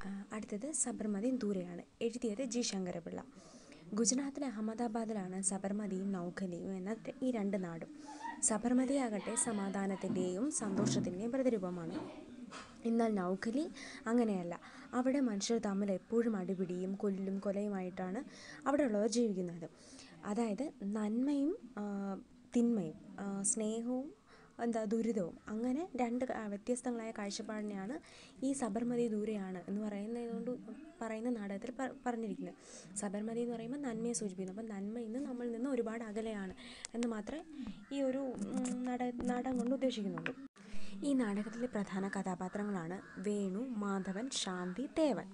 അടുത്തത് സബർമതി ദൂരെയാണ് എഴുതിയത് ജി ശങ്കരപിള്ള ഗുജറാത്തിലെ അഹമ്മദാബാദിലാണ് സബർമതിയും നൗഖലിയും എന്ന ര- ഈ രണ്ട് നാടും സബർമതി ആകട്ടെ സമാധാനത്തിൻ്റെയും സന്തോഷത്തിൻ്റെയും പ്രതിരൂപമാണ് എന്നാൽ നൗഖലി അങ്ങനെയല്ല അവിടെ മനുഷ്യർ തമ്മിൽ എപ്പോഴും അടിപിടിയും കൊല്ലും കൊലയുമായിട്ടാണ് അവിടെയുള്ളവർ ജീവിക്കുന്നത് അതായത് നന്മയും ആ, തിന്മയും ആ, സ്നേഹവും എന്താ ദുരിതവും അങ്ങനെ രണ്ട് ക- വ്യത്യസ്തങ്ങളായ കാഴ്ചപ്പാടിനെയാണ് ഈ സബർമതി ദൂരെയാണ് എന്ന് പറയുന്നതുകൊണ്ട് പറയുന്ന നാടകത്തിൽ പ- പറഞ്ഞിരിക്കുന്നത് സബർമതി എന്ന് പറയുമ്പോൾ നന്മയെ സൂചിപ്പിക്കുന്നു അപ്പം നന്മ ഇന്ന് നമ്മളിൽ നിന്ന് ഒരുപാട് അകലെയാണ് എന്ന് മാത്രമേ ഈ ഒരു ഉം, നാടക നാടകം കൊണ്ട് ഉദ്ദേശിക്കുന്നുള്ളൂ ഈ നാടകത്തിലെ പ്രധാന കഥാപാത്രങ്ങളാണ് വേണു മാധവൻ ശാന്തി ദേവൻ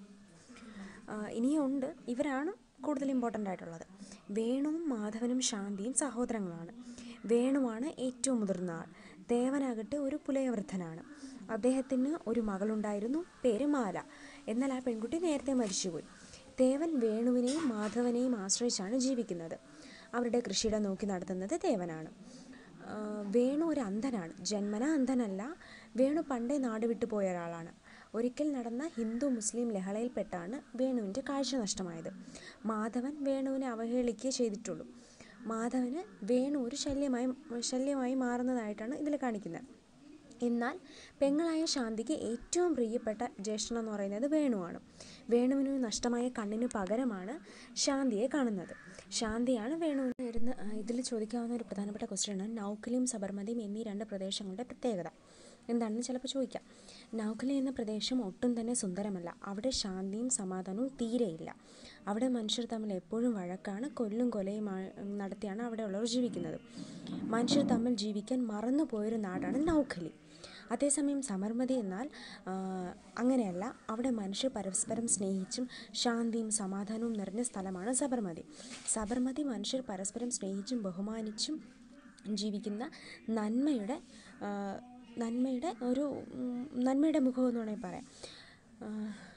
ആ, ഇനിയുണ്ട് ഇവരാണ് കൂടുതൽ ഇമ്പോർട്ടൻ്റ് ആയിട്ടുള്ളത് വേണുവും മാധവനും ശാന്തിയും സഹോദരങ്ങളാണ് വേണുവാണ് ഏറ്റവും മുതിർന്ന ആൾ ദേവനാകട്ടെ ഒരു പുലയവൃദ്ധനാണ് അദ്ദേഹത്തിന് ഒരു മകളുണ്ടായിരുന്നു പേര് മാല എന്നാൽ ആ പെൺകുട്ടി നേരത്തെ മരിച്ചുപോയി ദേവൻ വേണുവിനെയും മാധവനെയും ആശ്രയിച്ചാണ് ജീവിക്കുന്നത് അവരുടെ കൃഷിയിടം നോക്കി നടത്തുന്നത് ദേവനാണ് ആ, വേണു ഒരു അന്ധനാണ് ജന്മന അന്ധനല്ല വേണു പണ്ടേ നാട് വിട്ടു പോയ ഒരാളാണ് ഒരിക്കൽ നടന്ന ഹിന്ദു മുസ്ലിം ലഹളയിൽപ്പെട്ടാണ് വേണുവിൻ്റെ കാഴ്ച നഷ്ടമായത് മാധവൻ വേണുവിനെ അവഹേളിക്കുകയേ ചെയ്തിട്ടുള്ളൂ മാധവന് വേണു ഒരു ശല്യമായി ശല്യമായി മാറുന്നതായിട്ടാണ് ഇതിൽ കാണിക്കുന്നത് എന്നാൽ പെങ്ങളായ ശാന്തിക്ക് ഏറ്റവും പ്രിയപ്പെട്ട ജ്യേഷ്ഠൻ എന്ന് പറയുന്നത് വേണുവാണ് വേണുവിന് നഷ്ടമായ കണ്ണിന് പകരമാണ് ശാന്തിയെ കാണുന്നത് ശാന്തിയാണ് വേണുവിന് വരുന്ന ഇതിൽ ചോദിക്കാവുന്ന ഒരു പ്രധാനപ്പെട്ട ക്വസ്റ്റ്യനാണ് നൗക്കലിയും സബർമതിയും എന്നീ രണ്ട് പ്രദേശങ്ങളുടെ പ്രത്യേകത എന്താണെന്ന് ചിലപ്പോൾ ചോദിക്കാം നൗക്കലി എന്ന പ്രദേശം ഒട്ടും തന്നെ സുന്ദരമല്ല അവിടെ ശാന്തിയും സമാധാനവും തീരെയില്ല അവിടെ മനുഷ്യർ തമ്മിൽ എപ്പോഴും വഴക്കാണ് കൊല്ലും കൊലയും ആ- നടത്തിയാണ് അവിടെയുള്ളവർ ജീവിക്കുന്നത് മനുഷ്യർ തമ്മിൽ ജീവിക്കാൻ മറന്നു പോയൊരു നാടാണ് നൗഖലി അതേസമയം സമർമതി എന്നാൽ ആ, അങ്ങനെയല്ല അവിടെ മനുഷ്യർ പരസ്പരം സ്നേഹിച്ചും ശാന്തിയും സമാധാനവും നിറഞ്ഞ സ്ഥലമാണ് സബർമതി സബർമതി മനുഷ്യർ പരസ്പരം സ്നേഹിച്ചും ബഹുമാനിച്ചും ജീവിക്കുന്ന നന്മയുടെ ആ, നന്മയുടെ ഒരു ഉം, നന്മയുടെ മുഖം എന്ന് വേണമെങ്കിൽ പറയാം ആ,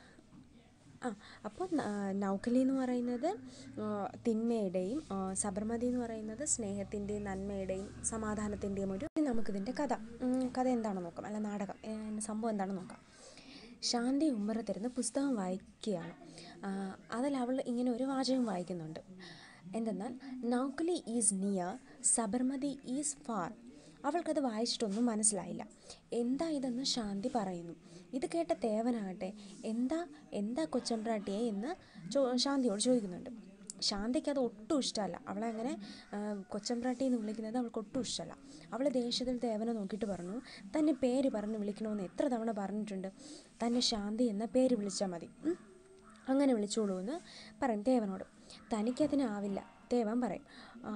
ആ അപ്പോൾ നൗക്കലി എന്ന് പറയുന്നത് ആ, തിന്മയുടെയും ആ, സബർമതി എന്ന് പറയുന്നത് സ്നേഹത്തിൻ്റെയും നന്മയുടെയും സമാധാനത്തിൻ്റെയും ഒരു ഇനി നമുക്കിതിൻ്റെ കഥ ഉം, കഥ എന്താണെന്ന് നോക്കാം അല്ല നാടകം ഏ, സംഭവം എന്താണെന്ന് നോക്കാം ശാന്തി ഉമ്മറത്തിരുന്ന് പുസ്തകം വായിക്കുകയാണ് ആ, അതിൽ അവൾ ഇങ്ങനെ ഒരു വാചകം വായിക്കുന്നുണ്ട് എന്തെന്നാൽ Noakhali is near Sabarmati is far അവൾക്കത് വായിച്ചിട്ടൊന്നും മനസ്സിലായില്ല എന്താ ഇതെന്ന് ശാന്തി പറയുന്നു ഇത് കേട്ട തേവനാകട്ടെ എന്താ എന്താ കൊച്ചമ്പ്രാട്ടിയെ എന്ന് ചോ ശാന്തിയോട് ചോദിക്കുന്നുണ്ട് ശാന്തിക്ക് അത് ഒട്ടും ഇഷ്ടമല്ല അവളെ അങ്ങനെ ആ, കൊച്ചമ്പ്രാട്ടി എന്ന് വിളിക്കുന്നത് അവൾക്ക് ഒട്ടും ഇഷ്ടമല്ല അവൾ ദേഷ്യത്തിൽ ദേവനെ നോക്കിയിട്ട് പറഞ്ഞു തന്നെ പേര് പറഞ്ഞ് വിളിക്കണമെന്ന് എത്ര തവണ പറഞ്ഞിട്ടുണ്ട് തന്നെ ശാന്തി എന്ന പേര് വിളിച്ചാൽ മതി ഉം. അങ്ങനെ വിളിച്ചോളൂ എന്ന് പറയും ദേവനോട് തനിക്കതിനാവില്ല ദേവൻ പറയും ആ,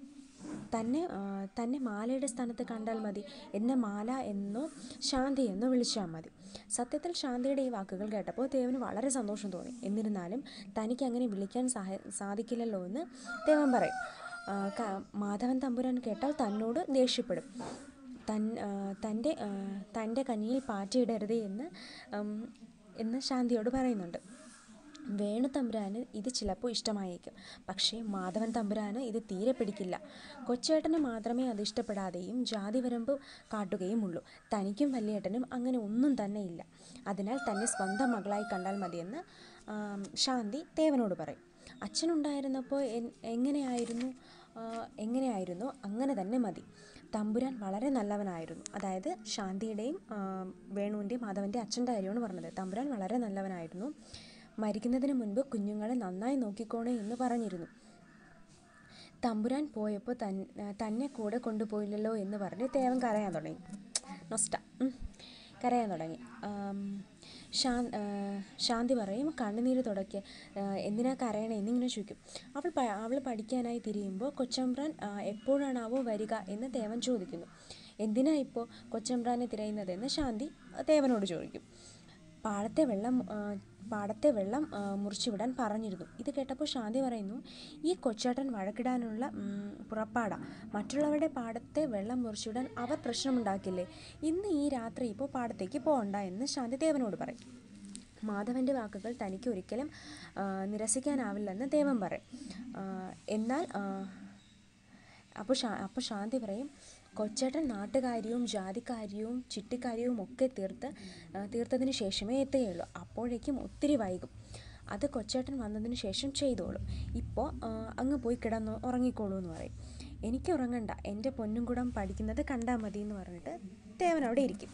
തന്നെ ആ, തന്നെ മാലയുടെ സ്ഥാനത്ത് കണ്ടാൽ മതി എന്നെ മാല എന്നോ ശാന്തി എന്നോ വിളിച്ചാൽ മതി സത്യത്തിൽ ശാന്തിയുടെ ഈ വാക്കുകൾ കേട്ടപ്പോൾ ദേവന് വളരെ സന്തോഷം തോന്നി എന്നിരുന്നാലും തനിക്ക് അങ്ങനെ വിളിക്കാൻ സാഹ സാധിക്കില്ലല്ലോ എന്ന് ദേവൻ പറയും ആ, ക- മാധവൻ തമ്പുരാൻ കേട്ടാൽ തന്നോട് ദേഷ്യപ്പെടും തൻ ആ, തൻ്റെ ആ, തൻ്റെ കഞ്ഞിയിൽ പാറ്റയിടരുത് എന്ന് ഉം, എന്ന് ശാന്തിയോട് പറയുന്നുണ്ട് വേണു തമ്പുരാന് ഇത് ചിലപ്പോൾ ഇഷ്ടമായേക്കും പക്ഷേ മാധവൻ തമ്പുരാന് ഇത് തീരെ പിടിക്കില്ല കൊച്ചേട്ടന് മാത്രമേ അത് ഇഷ്ടപ്പെടാതെയും ജാതി വരമ്പ് കാട്ടുകയും ഉള്ളൂ തനിക്കും വലിയേട്ടനും അങ്ങനെ ഒന്നും തന്നെ ഇല്ല അതിനാൽ തന്നെ സ്വന്തം മകളായി കണ്ടാൽ മതിയെന്ന് ആം, ശാന്തി ദേവനോട് പറയും അച്ഛനുണ്ടായിരുന്നപ്പോൾ എൻ- എങ്ങനെയായിരുന്നു ആ, എങ്ങനെയായിരുന്നു അങ്ങനെ തന്നെ മതി തമ്പുരാൻ വളരെ നല്ലവനായിരുന്നു അതായത് ശാന്തിയുടെയും ആ, വേണുവിൻ്റെയും മാധവൻ്റെ അച്ഛൻ്റെ കാര്യമാണ് പറഞ്ഞത് തമ്പുരാൻ വളരെ നല്ലവനായിരുന്നു മരിക്കുന്നതിന് മുൻപ് കുഞ്ഞുങ്ങളെ നന്നായി നോക്കിക്കോണേ എന്ന് പറഞ്ഞിരുന്നു തമ്പുരാൻ പോയപ്പോൾ തൻ തന്നെ കൂടെ കൊണ്ടുപോയില്ലല്ലോ എന്ന് പറഞ്ഞ് ദേവൻ കരയാൻ തുടങ്ങി നൊസ്റ്റ ഉം. കരയാൻ തുടങ്ങി ആം, ശാ ആ, ശാന്തി പറയും കണ്ണുനീര് തുടയ്ക്ക് എന്തിനാ കരയണേ എന്നിങ്ങനെ ചോദിക്കും അവൾ പ അവൾ പഠിക്കാനായി തിരിയുമ്പോൾ കൊച്ചമ്പ്രാൻ ആ, എപ്പോഴാണാവോ വരിക എന്ന് ദേവൻ ചോദിക്കുന്നു എന്തിനാ ഇപ്പോൾ കൊച്ചമ്പ്രാനെ തിരയുന്നതെന്ന് ശാന്തി ദേവനോട് ചോദിക്കും പാടത്തെ വെള്ളം ആ, പാടത്തെ വെള്ളം ആ, മുറിച്ചുവിടാൻ പറഞ്ഞിരുന്നു ഇത് കേട്ടപ്പോൾ ശാന്തി പറയുന്നു ഈ കൊച്ചേട്ടൻ വഴക്കിടാനുള്ള ഉം, പുറപ്പാടാ മറ്റുള്ളവരുടെ പാടത്തെ വെള്ളം മുറിച്ചുവിടാൻ അവർ പ്രശ്നമുണ്ടാക്കില്ലേ ഇന്ന് ഈ രാത്രി ഇപ്പോൾ പാടത്തേക്ക് പോകണ്ട എന്ന് ശാന്തി ദേവനോട് പറയും മാധവൻ്റെ വാക്കുകൾ തനിക്ക് ഒരിക്കലും ആ, നിരസിക്കാനാവില്ലെന്ന് ദേവൻ പറയും ആ, എന്നാൽ ആ, അപ്പോൾ ശാ അപ്പോൾ ശാന്തി പറയും കൊച്ചേട്ടൻ നാട്ടുകാര്യവും ജാതിക്കാര്യവും ചിട്ടിക്കാര്യവും ഒക്കെ തീർത്ത് ആ, തീർത്തതിന് ശേഷമേ എത്തുകയുള്ളൂ അപ്പോഴേക്കും ഒത്തിരി വൈകും അത് കൊച്ചേട്ടൻ വന്നതിന് ശേഷം ചെയ്തോളും ഇപ്പോൾ അങ്ങ് പോയി കിടന്ന് ഉറങ്ങിക്കോളൂ എന്ന് പറയും എനിക്ക് ഉറങ്ങണ്ട എൻ്റെ പൊന്നും കൂടം പഠിക്കുന്നത് കണ്ടാൽ മതി എന്ന് പറഞ്ഞിട്ട് ദേവൻ അവിടെ ഇരിക്കും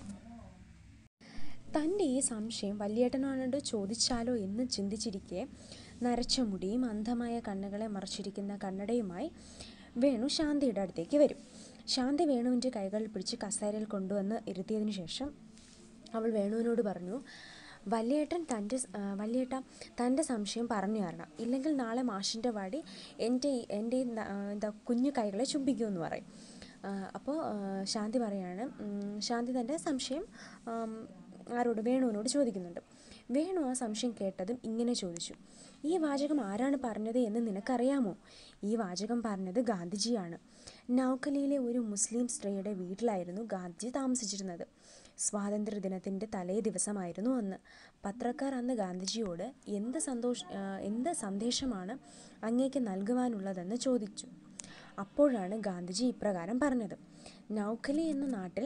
തൻ്റെ ഈ സംശയം വല്യേട്ടനോട് ചോദിച്ചാലോ എന്ന് ചിന്തിച്ചിരിക്കെ നരച്ച മുടിയും അന്ധമായ കണ്ണുകളെ മറച്ചിരിക്കുന്ന കണ്ണടയുമായി വേണു ശാന്തിയുടെ അടുത്തേക്ക് വരും ശാന്തി വേണുവിൻ്റെ കൈകൾ പിടിച്ച് കസേരയിൽ കൊണ്ടുവന്ന് ഇരുത്തിയതിനു ശേഷം അവൾ വേണുവിനോട് പറഞ്ഞു വല്യേട്ടൻ തൻ്റെ സ്- ആ, വല്യേട്ട തൻ്റെ സംശയം പറഞ്ഞു തരണം ഇല്ലെങ്കിൽ നാളെ മാഷിൻ്റെ വാടി എൻ്റെ ഈ- എൻ്റെ ഈ ന- ആ, എന്താ കുഞ്ഞു കൈകളെ ചുംബിക്കുമെന്ന് പറയും അപ്പോൾ ശാന്തി പറയാണ് ഉം, ശാന്തി തൻ്റെ സംശയം ആം, ആരോട് വേണുവിനോട് ചോദിക്കുന്നുണ്ട് വേണു ആ സംശയം കേട്ടതും ഇങ്ങനെ ചോദിച്ചു ഈ വാചകം ആരാണ് പറഞ്ഞത് എന്ന് നിനക്കറിയാമോ ഈ വാചകം പറഞ്ഞത് ഗാന്ധിജിയാണ് നൗക്കലിയിലെ ഒരു മുസ്ലിം സ്ത്രീയുടെ വീട്ടിലായിരുന്നു ഗാന്ധിജി താമസിച്ചിരുന്നത് സ്വാതന്ത്ര്യദിനത്തിൻ്റെ തലേ ദിവസമായിരുന്നു അന്ന് പത്രക്കാർ അന്ന് ഗാന്ധിജിയോട് എന്ത് സന്തോഷ ആ, എന്ത് സന്ദേശമാണ് അങ്ങേക്ക് നൽകുവാനുള്ളതെന്ന് ചോദിച്ചു അപ്പോഴാണ് ഗാന്ധിജി ഇപ്രകാരം പറഞ്ഞത് നൗക്കലി എന്ന നാട്ടിൽ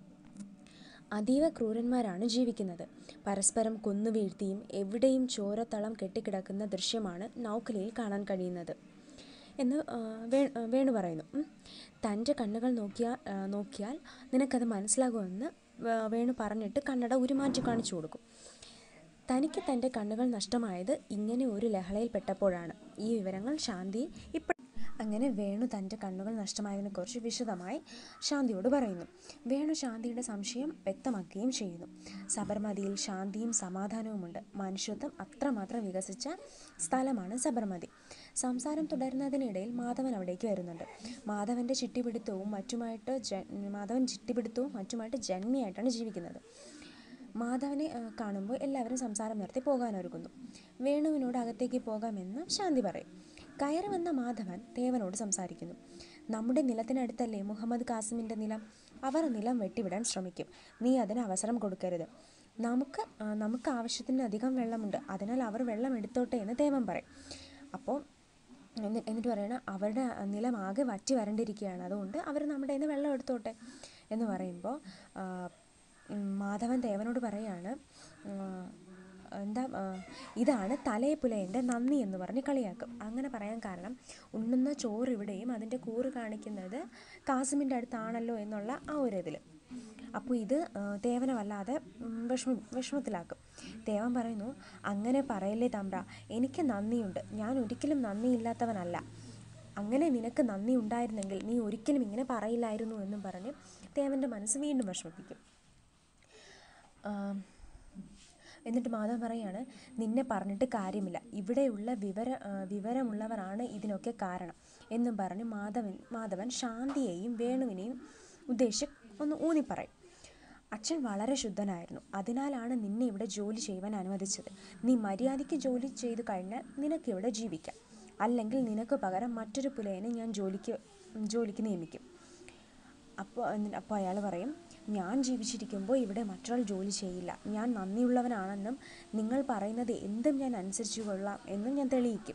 അതീവ ക്രൂരന്മാരാണ് ജീവിക്കുന്നത് പരസ്പരം കൊന്നുവീഴ്ത്തിയും എവിടെയും ചോരത്തളം കെട്ടിക്കിടക്കുന്ന ദൃശ്യമാണ് നൗക്കലിയിൽ കാണാൻ കഴിയുന്നത് എന്ന് ആ, വേ ആ, വേണു പറയുന്നു ഉം. തൻ്റെ കണ്ണുകൾ നോക്കിയാൽ ആ, നോക്കിയാൽ നിനക്കത് മനസ്സിലാകുമെന്ന് വേ- വേണു പറഞ്ഞിട്ട് കണ്ണട ഉരുമാറ്റി കാണിച്ചു കൊടുക്കും തനിക്ക് തൻ്റെ കണ്ണുകൾ നഷ്ടമായത് ഇങ്ങനെ ഒരു ലഹളയിൽപ്പെട്ടപ്പോഴാണ് ഈ വിവരങ്ങൾ ശാന്തി ഇപ്പോൾ അങ്ങനെ വേണു തൻ്റെ കണ്ണുകൾ നഷ്ടമായതിനെക്കുറിച്ച് വിശദമായി ശാന്തിയോട് പറയുന്നു വേണു ശാന്തിയുടെ സംശയം വ്യക്തമാക്കുകയും ചെയ്യുന്നു സബർമതിയിൽ ശാന്തിയും സമാധാനവുമുണ്ട് മനുഷ്യത്വം അത്രമാത്രം വികസിച്ച സ്ഥലമാണ് സബർമതി സംസാരം തുടരുന്നതിനിടയിൽ മാധവൻ അവിടേക്ക് വരുന്നുണ്ട് മാധവൻ്റെ ചിട്ടിപിടുത്തവും മറ്റുമായിട്ട് ജ മാധവൻ ചിട്ടിപിടുത്തവും മറ്റുമായിട്ട് ജന്മിയായിട്ടാണ് ജീവിക്കുന്നത് മാധവനെ ആ, കാണുമ്പോൾ എല്ലാവരും സംസാരം നിർത്തി പോകാനൊരുങ്ങുന്നു വേണുവിനോട് അകത്തേക്ക് പോകാമെന്ന് ശാന്തി പറയും കയറി വന്ന മാധവൻ ദേവനോട് സംസാരിക്കുന്നു നമ്മുടെ നിലത്തിനടുത്തല്ലേ മുഹമ്മദ് കാസിമിൻ്റെ നിലം അവർ നിലം വെട്ടിവിടാൻ ശ്രമിക്കും നീ അതിന് അവസരം കൊടുക്കരുത് നമുക്ക് ആ, നമുക്ക് ആവശ്യത്തിന് അധികം വെള്ളമുണ്ട് അതിനാൽ അവർ വെള്ളം എടുത്തോട്ടെ എന്ന് ദേവൻ പറയും അപ്പോൾ എന്നി- എന്നിട്ട് പറയണ അവരുടെ നിലം ആകെ വറ്റി വരണ്ടിരിക്കുകയാണ് അതുകൊണ്ട് അവർ നമ്മുടെ കയ്യിൽ നിന്ന് വെള്ളം എടുത്തോട്ടെ എന്ന് പറയുമ്പോൾ ആ, ഉം, മാധവൻ ദേവനോട് പറയാണ് ആ, എന്താ ആ, ഇതാണ് തലയെ പുലയൻ്റെ നന്ദി എന്ന് പറഞ്ഞ് കളിയാക്കും അങ്ങനെ പറയാൻ കാരണം ഉണ്ണുന്ന ചോറ് ഇവിടെയും അതിൻ്റെ കൂറ് കാണിക്കുന്നത് കാസിമിൻ്റെ അടുത്താണല്ലോ എന്നുള്ള ആ ഒരു ഇതിൽ അപ്പോൾ ഇത് ആ, ദേവനെ വല്ലാതെ ഉം, വിഷമ വിഷമത്തിലാക്കും ദേവൻ പറയുന്നു അങ്ങനെ പറയല്ലേ തമ്പ്ര എനിക്ക് നന്ദിയുണ്ട് ഞാൻ ഒരിക്കലും നന്ദിയില്ലാത്തവനല്ല അങ്ങനെ നിനക്ക് നന്ദി ഉണ്ടായിരുന്നെങ്കിൽ നീ ഒരിക്കലും ഇങ്ങനെ പറയില്ലായിരുന്നു എന്നും പറഞ്ഞ് ദേവൻ്റെ മനസ്സ് വീണ്ടും വിഷമിപ്പിക്കും ആം, എന്നിട്ട് മാധവൻ പറയാണ് നിന്നെ പറഞ്ഞിട്ട് കാര്യമില്ല ഇവിടെയുള്ള വിവര ആ, വിവരമുള്ളവരാണ് ഇതിനൊക്കെ കാരണം എന്നും പറഞ്ഞ് മാധവൻ മാധവൻ ശാന്തിയെയും വേണുവിനെയും ഉദ്ദേശിച്ച് ഒന്ന് ഊന്നിപ്പറയും അച്ഛൻ വളരെ ശുദ്ധനായിരുന്നു അതിനാലാണ് നിന്നെ ഇവിടെ ജോലി ചെയ്യുവാൻ അനുവദിച്ചത് നീ മര്യാദയ്ക്ക് ജോലി ചെയ്തു കഴിഞ്ഞാൽ നിനക്കിവിടെ ജീവിക്കാം അല്ലെങ്കിൽ നിനക്ക് പകരം മറ്റൊരു പുലയനെ ഞാൻ ജോലിക്ക് ജോലിക്ക് നിയമിക്കും അപ്പോൾ അപ്പോൾ അയാൾ പറയും ഞാൻ ജീവിച്ചിരിക്കുമ്പോൾ ഇവിടെ മറ്റൊരാൾ ജോലി ചെയ്യില്ല ഞാൻ നന്ദിയുള്ളവനാണെന്നും നിങ്ങൾ പറയുന്നത് എന്തും ഞാൻ അനുസരിച്ചു കൊള്ളാം എന്നും ഞാൻ തെളിയിക്കും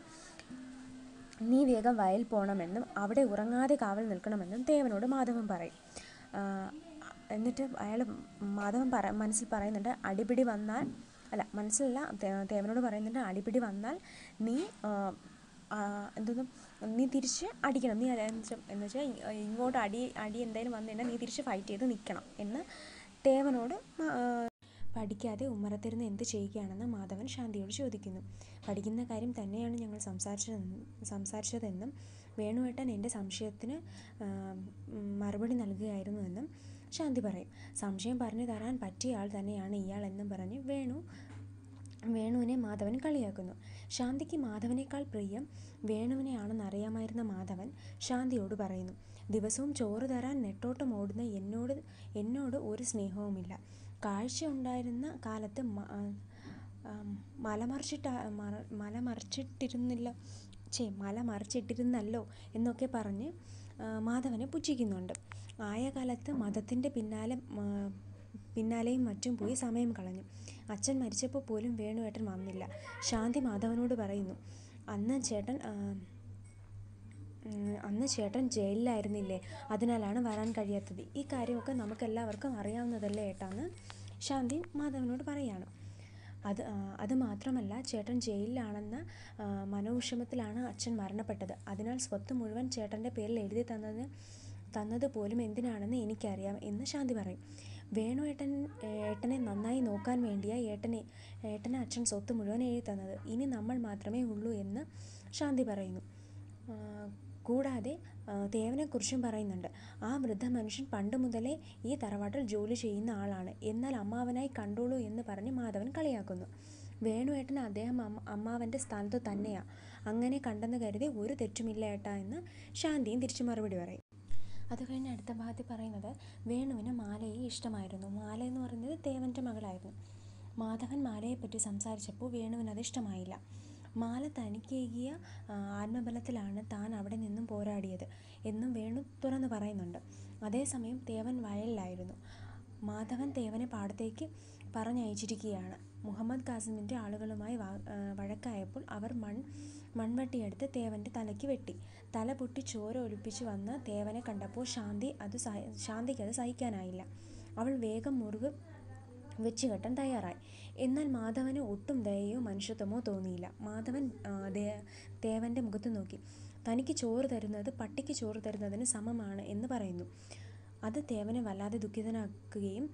നീ വേഗം വയൽ പോകണമെന്നും അവിടെ ഉറങ്ങാതെ കാവൽ നിൽക്കണമെന്നും ദേവനോട് മാധവൻ പറയും ആ, എന്നിട്ട് അയാൾ മാധവൻ പറ മനസ്സിൽ പറയുന്നുണ്ട് അടിപിടി വന്നാൽ അല്ല മനസ്സിലല്ല ദേ- ദേവനോട് പറയുന്നുണ്ട് അടിപിടി വന്നാൽ നീ ആ, ആ, എന്തോന്നും നീ തിരിച്ച് അടിക്കണം നീ എന്ന് വെച്ചാൽ ഇങ്ങോട്ട് അടി അടി എന്തായാലും വന്നു കഴിഞ്ഞാൽ നീ തിരിച്ച് ഫൈറ്റ് ചെയ്ത് നിൽക്കണം എന്ന് ദേവനോട് മ- ആ, പഠിക്കാതെ ഉമ്മറത്തിരുന്ന് എന്ത് ചെയ്യുകയാണെന്ന് മാധവൻ ശാന്തിയോട് ചോദിക്കുന്നു പഠിക്കുന്ന കാര്യം തന്നെയാണ് ഞങ്ങൾ സംസാരിച്ചതെന്നും സംസാരിച്ചതെന്നും വേണുവേട്ടൻ എൻ്റെ സംശയത്തിന് ആ, ഉം, മറുപടി നൽകുകയായിരുന്നുവെന്നും ശാന്തി പറയും സംശയം പറഞ്ഞു തരാൻ പറ്റിയ ആൾ തന്നെയാണ് ഇയാൾ എന്നും പറഞ്ഞ് വേണു വേണുവിനെ മാധവൻ കളിയാക്കുന്നു ശാന്തിക്ക് മാധവനേക്കാൾ പ്രിയം വേണുവിനെയാണെന്ന് അറിയാമായിരുന്ന മാധവൻ ശാന്തിയോട് പറയുന്നു ദിവസവും ചോറ് തരാൻ നെട്ടോട്ടം ഓടുന്ന എന്നോട് എന്നോട് ഒരു സ്നേഹവുമില്ല കാഴ്ച ഉണ്ടായിരുന്ന കാലത്ത് മ- ആ, ആം, മലമറിച്ചിട്ട മറ- മലമറിച്ചിട്ടിരുന്നില്ല ചേ മല മറിച്ചിട്ടിരുന്നല്ലോ എന്നൊക്കെ പറഞ്ഞ് ആ, മാധവനെ പുച്ഛിക്കുന്നുണ്ട് ആയ കാലത്ത് മതത്തിൻ്റെ പിന്നാലെ ആ, പിന്നാലെയും മറ്റും പോയി സമയം കളഞ്ഞു അച്ഛൻ മരിച്ചപ്പോൾ പോലും വേണുവേട്ടൻ വന്നില്ല ശാന്തി മാധവനോട് പറയുന്നു അന്ന് ചേട്ടൻ ആ, അന്ന് ചേട്ടൻ ജയിലിലായിരുന്നില്ലേ അതിനാലാണ് വരാൻ കഴിയാത്തത് ഈ കാര്യമൊക്കെ നമുക്കെല്ലാവർക്കും അറിയാവുന്നതല്ലേ ഏട്ടാന്ന് ശാന്തി മാധവനോട് പറയാണ് അത് അത് മാത്രമല്ല ചേട്ടൻ ജയിലിലാണെന്ന മനോവിഷമത്തിലാണ് അച്ഛൻ മരണപ്പെട്ടത് അതിനാൽ സ്വത്ത് മുഴുവൻ ചേട്ടൻ്റെ പേരിൽ എഴുതി തന്നത് തന്നത് പോലും എന്തിനാണെന്ന് എനിക്കറിയാം എന്ന് ശാന്തി പറയും വേണു ഏട്ടൻ ഏട്ടനെ നന്നായി നോക്കാൻ വേണ്ടിയാ ഏട്ടനെ ഏട്ടനെ അച്ഛൻ സ്വത്ത് മുഴുവൻ എഴുതി തന്നത് ഇനി നമ്മൾ മാത്രമേ ഉള്ളൂ എന്ന് ശാന്തി പറയുന്നു കൂടാതെ തേവനെക്കുറിച്ചും പറയുന്നുണ്ട് ആ വൃദ്ധ മനുഷ്യൻ പണ്ട് മുതലേ ഈ തറവാട്ടിൽ ജോലി ചെയ്യുന്ന ആളാണ് എന്നാൽ അമ്മാവനായി കണ്ടോളൂ എന്ന് പറഞ്ഞ് മാധവൻ കളിയാക്കുന്നു വേണുവേട്ടൻ അദ്ദേഹം അമ്മ അമ്മാവൻ്റെ സ്ഥാനത്ത് തന്നെയാ അങ്ങനെ കണ്ടെന്ന് കരുതി ഒരു തെറ്റുമില്ല ഏട്ടാ എന്ന് ശാന്തിയും തിരിച്ചു മറുപടി പറയും അത് കഴിഞ്ഞ് അടുത്ത ഭാഗത്തിൽ പറയുന്നത് വേണുവിന് മാലയെ ഇഷ്ടമായിരുന്നു മാല എന്ന് പറയുന്നത് ദേവൻ്റെ മകളായിരുന്നു മാധവൻ മാലയെപ്പറ്റി സംസാരിച്ചപ്പോൾ വേണുവിന് അത് ഇഷ്ടമായില്ല മാല തനിക്കേകിയ ആത്മബലത്തിലാണ് താൻ അവിടെ നിന്നും പോരാടിയത് എന്നും വേണു തുറന്നു പറയുന്നുണ്ട് അതേസമയം തേവൻ വയലിലായിരുന്നു മാധവൻ തേവനെ പാടത്തേക്ക് പറഞ്ഞയച്ചിരിക്കുകയാണ് മുഹമ്മദ് കാസിമിൻ്റെ ആളുകളുമായി വഴക്കായപ്പോൾ അവർ മൺ മൺവെട്ടിയെടുത്ത് തേവൻ്റെ തലയ്ക്ക് വെട്ടി തല പൊട്ടി ചോര ഒലിപ്പിച്ച് വന്ന് തേവനെ കണ്ടപ്പോൾ ശാന്തി അത് ശാന്തിക്ക് അത് സഹിക്കാനായില്ല അവൾ വേഗം മുറിവ് വെച്ച് കെട്ടാൻ തയ്യാറായി എന്നാൽ മാധവന് ഒട്ടും ദയയോ മനുഷ്യത്വമോ തോന്നിയില്ല മാധവൻ തേവൻ്റെ മുഖത്ത് നോക്കി തനിക്ക് ചോറ് തരുന്നത് പട്ടിക്ക് ചോറ് തരുന്നതിന് സമമാണ് എന്ന് പറയുന്നു അത് തേവനെ വല്ലാതെ ദുഃഖിതനാക്കുകയും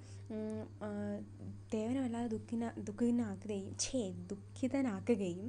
തേവനെ വല്ലാതെ ദുഃഖിന ദുഃഖിതനാക്കുകയും ഛേ ദുഃഖിതനാക്കുകയും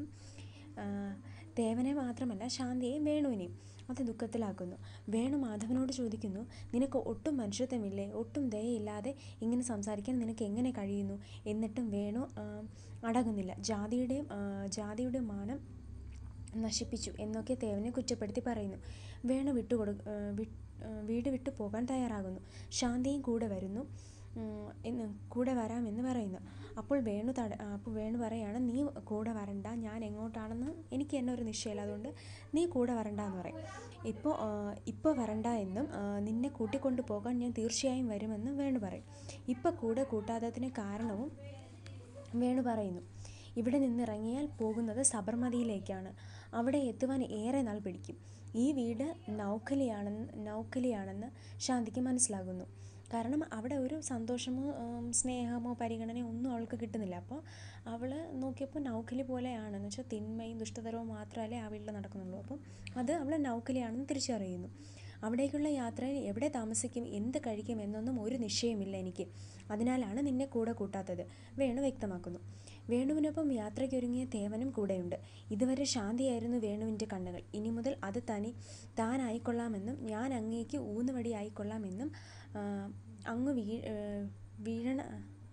തേവനെ മാത്രമല്ല ശാന്തിയെയും വേണുവിനെയും അത് ദുഃഖത്തിലാക്കുന്നു വേണു മാധവനോട് ചോദിക്കുന്നു നിനക്ക് ഒട്ടും മനുഷ്യത്വമില്ലേ ഒട്ടും ദയയില്ലാതെ ഇങ്ങനെ സംസാരിക്കാൻ നിനക്ക് എങ്ങനെ കഴിയുന്നു എന്നിട്ടും വേണു അടങ്ങുന്നില്ല ജാതിയുടെയും ജാതിയുടെ മാനം നശിപ്പിച്ചു എന്നൊക്കെ തേവനെ കുറ്റപ്പെടുത്തി പറയുന്നു വേണു വിട്ടുകൊടു വീട് വിട്ടു പോകാൻ തയ്യാറാകുന്നു ശാന്തിയും കൂടെ വരുന്നു എന്ന് കൂടെ വരാമെന്ന് പറയുന്നു അപ്പോൾ വേണു തട അപ്പോൾ വേണു പറയാണ് നീ കൂടെ വരണ്ട ഞാൻ എങ്ങോട്ടാണെന്ന് എനിക്ക് എന്നെ ഒരു നിശ്ചയമില്ല അതുകൊണ്ട് നീ കൂടെ വരണ്ട എന്ന് പറയും ഇപ്പോൾ ഇപ്പോൾ വരണ്ട എന്നും നിന്നെ കൂട്ടിക്കൊണ്ടു പോകാൻ ഞാൻ തീർച്ചയായും വരുമെന്നും വേണു പറയും ഇപ്പോൾ കൂടെ കൂട്ടാത്തതിന് കാരണവും വേണു പറയുന്നു ഇവിടെ നിന്നിറങ്ങിയാൽ പോകുന്നത് സബർമതിയിലേക്കാണ് അവിടെ എത്തുവാൻ ഏറെ നാൾ പിടിക്കും ഈ വീട് നൗഖലിയാണെന്ന് നൗഖലിയാണെന്ന് ശാന്തിക്ക് മനസ്സിലാകുന്നു കാരണം അവിടെ ഒരു സന്തോഷമോ സ്നേഹമോ പരിഗണനയോ ഒന്നും അവൾക്ക് കിട്ടുന്നില്ല അപ്പോൾ അവൾ നോക്കിയപ്പോൾ നൗഖലി പോലെയാണെന്ന് വെച്ചാൽ തിന്മയും ദുഷ്ടതരവും മാത്രമല്ലേ ആ വീട്ടിൽ നടക്കുന്നുള്ളൂ അപ്പം അത് അവൾ നൗഖലിയാണെന്ന് തിരിച്ചറിയുന്നു അവിടേക്കുള്ള യാത്രയിൽ എവിടെ താമസിക്കും എന്ത് കഴിക്കും എന്നൊന്നും ഒരു നിശ്ചയമില്ല എനിക്ക് അതിനാലാണ് നിന്നെ കൂടെ കൂട്ടാത്തത് വേണു വ്യക്തമാക്കുന്നു വേണുവിനൊപ്പം യാത്രയ്ക്കൊരുങ്ങിയ തേവനും കൂടെയുണ്ട് ഇതുവരെ ശാന്തിയായിരുന്നു വേണുവിൻ്റെ കണ്ണുകൾ ഇനി മുതൽ അത് തനി താനായിക്കൊള്ളാമെന്നും ഞാൻ അങ്ങേക്ക് ഊന്നുവടി ആയിക്കൊള്ളാമെന്നും അങ്ങ് വീ വീഴണ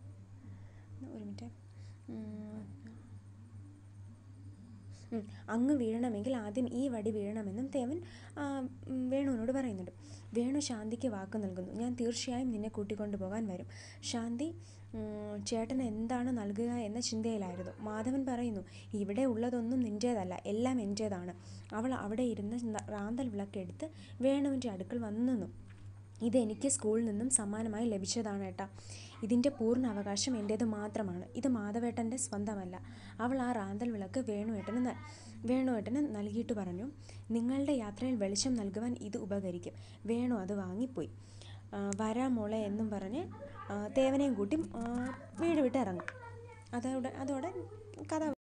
ഒരു മിനിറ്റ് അങ്ങ് വീഴണമെങ്കിൽ ആദ്യം ഈ വടി വീഴണമെന്നും തേവൻ വേണുവിനോട് പറയുന്നുണ്ട് വേണു ശാന്തിക്ക് വാക്ക് നൽകുന്നു ഞാൻ തീർച്ചയായും നിന്നെ കൂട്ടിക്കൊണ്ടു പോകാൻ വരും ശാന്തി ചേട്ടൻ എന്താണ് നൽകുക എന്ന ചിന്തയിലായിരുന്നു മാധവൻ പറയുന്നു ഇവിടെ ഉള്ളതൊന്നും നിൻ്റേതല്ല എല്ലാം എൻ്റേതാണ് അവൾ അവിടെ ഇരുന്ന് റാന്തൽ വിളക്കെടുത്ത് വേണുവിൻ്റെ അടുക്കൽ വന്നു നിന്നു ഇതെനിക്ക് സ്കൂളിൽ നിന്നും സമ്മാനമായി ലഭിച്ചതാണ് ഏട്ടാ ഇതിൻ്റെ പൂർണ്ണ അവകാശം എൻ്റേത് മാത്രമാണ് ഇത് മാധവേട്ടൻ്റെ സ്വന്തമല്ല അവൾ ആ റാന്തൽ വിളക്ക് വേണുവേട്ടന് വേണുവേട്ടന് നൽകിയിട്ട് പറഞ്ഞു നിങ്ങളുടെ യാത്രയിൽ വെളിച്ചം നൽകുവാൻ ഇത് ഉപകരിക്കും വേണു അത് വാങ്ങിപ്പോയി വരാം മോളെ എന്നും പറഞ്ഞ് തേവനെയും കൂട്ടി വീട് വിട്ട് ഇറങ്ങും അതോടെ അതോടെ കഥ